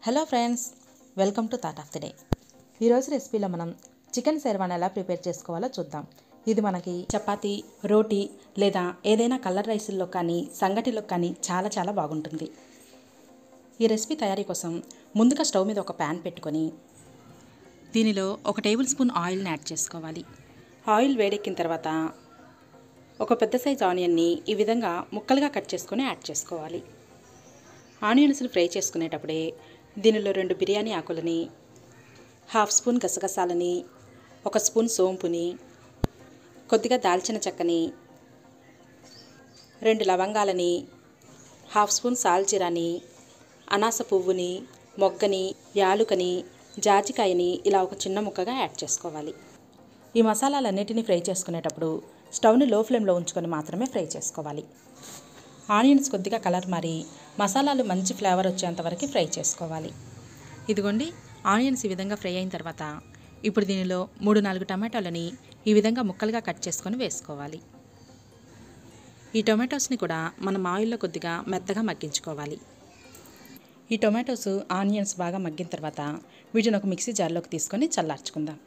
hello friends welcome to thought of the day ఈరోజు రెసిపీలో మనం చికెన్ శర్వాన్ ఎలా ప్రిపేర్ చేసుకోవాలో చూద్దాం ఇది మనకి చపాతీ రోటీ లేదా ఏదైనా కలర్ రైస్లో కానీ సంగటిలో కానీ చాలా చాలా బాగుంటుంది ఈ రెసిపీ తయారీ కోసం ముందుగా స్టవ్ మీద ఒక ప్యాన్ పెట్టుకొని దీనిలో ఒక టేబుల్ స్పూన్ ఆయిల్ని యాడ్ చేసుకోవాలి ఆయిల్ వేడెక్కిన తర్వాత ఒక పెద్ద సైజ్ ఆనియన్ని ఈ విధంగా ముక్కలుగా కట్ చేసుకొని యాడ్ చేసుకోవాలి ఆనియన్స్ని ఫ్రై చేసుకునేటప్పుడే దీనిలో రెండు బిర్యానీ ఆకులని హాఫ్ స్పూన్ గసగసాలని ఒక స్పూన్ సోంపుని కొద్దిగా దాల్చిన చెక్కని రెండు లవంగాలని హాఫ్ స్పూన్ సాల్జీరాని అనాస పువ్వుని మొగ్గని యాలుకని జాజికాయని ఇలా ఒక చిన్న ముక్కగా యాడ్ చేసుకోవాలి ఈ మసాలాలన్నిటిని ఫ్రై చేసుకునేటప్పుడు స్టవ్ని లో ఫ్లేమ్లో ఉంచుకొని మాత్రమే ఫ్రై చేసుకోవాలి ఆనియన్స్ కొద్దిగా కలర్ మారి మసాలాలు మంచి ఫ్లేవర్ వచ్చేంత వరకు ఫ్రై చేసుకోవాలి ఇదిగోండి ఆనియన్స్ ఈ విధంగా ఫ్రై అయిన తర్వాత ఇప్పుడు దీనిలో మూడు నాలుగు టమాటాలని ఈ విధంగా ముక్కలుగా కట్ చేసుకొని వేసుకోవాలి ఈ టొమాటోస్ని కూడా మనం ఆయిల్లో కొద్దిగా మెత్తగా మగ్గించుకోవాలి ఈ టొమాటోస్ ఆనియన్స్ బాగా మగ్గిన తర్వాత వీటిని ఒక మిక్సీ జార్లోకి తీసుకొని చల్లార్చుకుందాం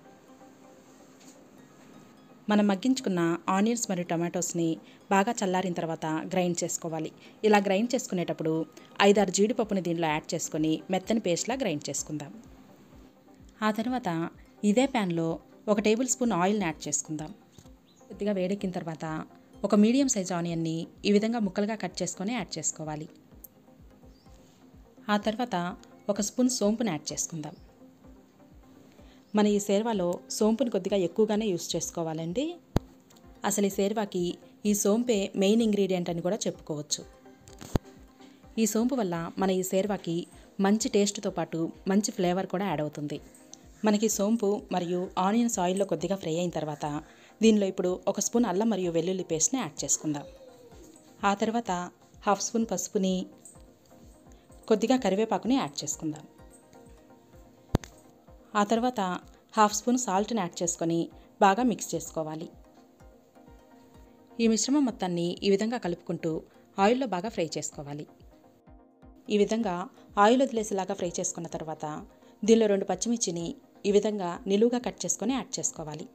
మనం మగ్గించుకున్న ఆనియన్స్ మరియు టమాటోస్ని బాగా చల్లారిన తర్వాత గ్రైండ్ చేసుకోవాలి ఇలా గ్రైండ్ చేసుకునేటప్పుడు ఐదారు జీడిపప్పుని దీనిలో యాడ్ చేసుకొని మెత్తని పేస్ట్లా గ్రైండ్ చేసుకుందాం ఆ తర్వాత ఇదే ప్యాన్లో ఒక టేబుల్ స్పూన్ ఆయిల్ని యాడ్ చేసుకుందాం కొద్దిగా వేడెక్కిన తర్వాత ఒక మీడియం సైజ్ ఆనియన్ని ఈ విధంగా ముక్కలుగా కట్ చేసుకొని యాడ్ చేసుకోవాలి ఆ తర్వాత ఒక స్పూన్ సోంపుని యాడ్ చేసుకుందాం మన ఈ సేర్వాలో సోంపుని కొద్దిగా ఎక్కువగానే యూస్ చేసుకోవాలండి అసలు ఈ సేర్వాకి ఈ సోంపే మెయిన్ ఇంగ్రీడియంట్ అని కూడా చెప్పుకోవచ్చు ఈ సోంపు వల్ల మన ఈ సేర్వాకి మంచి టేస్ట్తో పాటు మంచి ఫ్లేవర్ కూడా యాడ్ అవుతుంది మనకి సోంపు మరియు ఆనియన్స్ ఆయిల్లో కొద్దిగా ఫ్రై అయిన తర్వాత దీనిలో ఇప్పుడు ఒక స్పూన్ అల్లం మరియు వెల్లుల్లి పేస్ట్ని యాడ్ చేసుకుందాం ఆ తర్వాత హాఫ్ స్పూన్ పసుపుని కొద్దిగా కరివేపాకుని యాడ్ చేసుకుందాం ఆ తర్వాత హాఫ్ స్పూన్ సాల్ట్ని యాడ్ చేసుకొని బాగా మిక్స్ చేసుకోవాలి ఈ మిశ్రమం మొత్తాన్ని ఈ విధంగా కలుపుకుంటూ ఆయిల్లో బాగా ఫ్రై చేసుకోవాలి ఈ విధంగా ఆయిల్ వదిలేసేలాగా ఫ్రై చేసుకున్న తర్వాత దీనిలో రెండు పచ్చిమిర్చిని ఈ విధంగా నిలువుగా కట్ చేసుకొని యాడ్ చేసుకోవాలి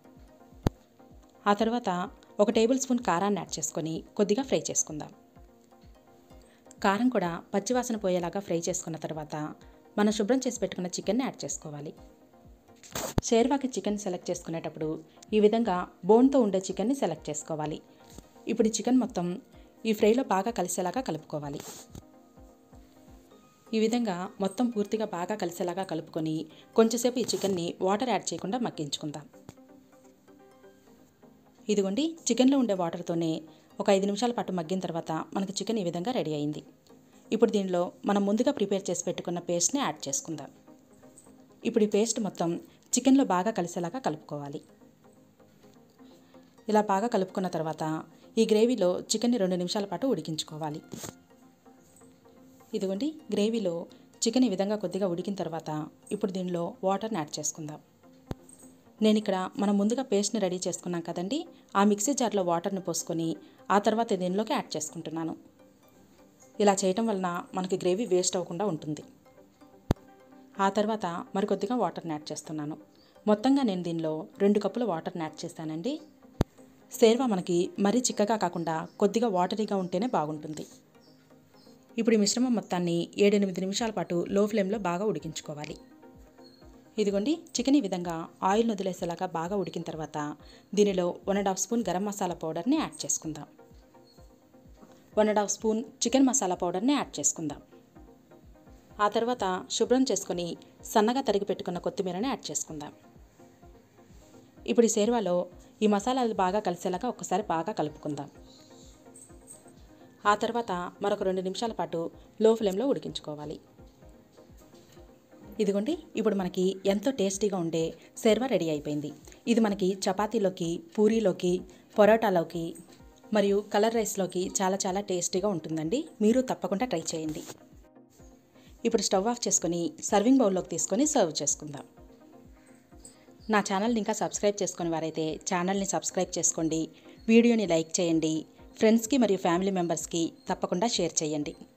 ఆ తర్వాత ఒక టేబుల్ స్పూన్ కారాన్ని యాడ్ చేసుకొని కొద్దిగా ఫ్రై చేసుకుందాం కారం కూడా పచ్చివాసన పోయేలాగా ఫ్రై చేసుకున్న తర్వాత మనం శుభ్రం చేసి పెట్టుకున్న చికెన్ని యాడ్ చేసుకోవాలి షేర్వాకి చికెన్ సెలెక్ట్ చేసుకునేటప్పుడు ఈ విధంగా బోన్తో ఉండే చికెన్ని సెలెక్ట్ చేసుకోవాలి ఇప్పుడు ఈ చికెన్ మొత్తం ఈ ఫ్రైలో బాగా కలిసేలాగా కలుపుకోవాలి ఈ విధంగా మొత్తం పూర్తిగా బాగా కలిసేలాగా కలుపుకొని కొంచెంసేపు ఈ చికెన్ని వాటర్ యాడ్ చేయకుండా మగ్గించుకుందాం ఇదిగోండి చికెన్లో ఉండే వాటర్తోనే ఒక ఐదు నిమిషాల పాటు మగ్గిన తర్వాత మనకి చికెన్ ఈ విధంగా రెడీ అయింది ఇప్పుడు దీనిలో మనం ముందుగా ప్రిపేర్ చేసి పెట్టుకున్న పేస్ట్ని యాడ్ చేసుకుందాం ఇప్పుడు ఈ పేస్ట్ మొత్తం చికెన్లో బాగా కలిసేలాగా కలుపుకోవాలి ఇలా బాగా కలుపుకున్న తర్వాత ఈ గ్రేవీలో చికెన్ని రెండు నిమిషాల పాటు ఉడికించుకోవాలి ఇదిగోండి గ్రేవీలో చికెన్ ఈ విధంగా కొద్దిగా ఉడికిన తర్వాత ఇప్పుడు దీనిలో వాటర్ని యాడ్ చేసుకుందాం నేను ఇక్కడ మనం ముందుగా పేస్ట్ని రెడీ చేసుకున్నాం కదండి ఆ మిక్సీ జార్లో వాటర్ని పోసుకొని ఆ తర్వాత దీనిలోకి యాడ్ చేసుకుంటున్నాను ఇలా చేయటం వలన మనకి గ్రేవీ వేస్ట్ అవ్వకుండా ఉంటుంది ఆ తర్వాత మరికొద్దిగా వాటర్ని యాడ్ చేస్తున్నాను మొత్తంగా నేను దీనిలో రెండు కప్పుల వాటర్ని యాడ్ చేస్తానండి సేర్వా మనకి మరీ చిక్కగా కాకుండా కొద్దిగా వాటరీగా ఉంటేనే బాగుంటుంది ఇప్పుడు ఈ మిశ్రమం మొత్తాన్ని ఏడెనిమిది నిమిషాల పాటు లో ఫ్లేమ్లో బాగా ఉడికించుకోవాలి ఇదిగోండి చికెన్ ఈ విధంగా ఆయిల్ వదిలేసేలాగా బాగా ఉడికిన తర్వాత దీనిలో one and half spoon garam masala పౌడర్ని యాడ్ చేసుకుందాం one and half spoon chicken masala పౌడర్ని యాడ్ చేసుకుందాం ఆ తర్వాత శుభ్రం చేసుకొని సన్నగా తరిగి పెట్టుకున్న కొత్తిమీరని యాడ్ చేసుకుందాం ఇప్పుడు ఈ సేర్వాలో ఈ మసాలాలు బాగా కలిసేలాగా ఒక్కసారి బాగా కలుపుకుందాం ఆ తర్వాత మరొక రెండు నిమిషాల పాటు లో ఫ్లేమ్లో ఉడికించుకోవాలి ఇదిగోండి ఇప్పుడు మనకి ఎంతో టేస్టీగా ఉండే సెర్వా రెడీ అయిపోయింది ఇది మనకి చపాతీలోకి పూరీలోకి పొరోటాలోకి మరియు కలర్ రైస్లోకి చాలా చాలా టేస్టీగా ఉంటుందండి మీరు తప్పకుండా ట్రై చేయండి ఇప్పుడు స్టవ్ ఆఫ్ చేసుకొని సర్వింగ్ బౌల్లోకి తీసుకొని సర్వ్ చేసుకుందాం నా ఛానల్ని ఇంకా సబ్స్క్రైబ్ చేసుకుని వారైతే ఛానల్ని సబ్స్క్రైబ్ చేసుకోండి వీడియోని లైక్ చేయండి ఫ్రెండ్స్కి మరియు ఫ్యామిలీ మెంబర్స్కి తప్పకుండా షేర్ చేయండి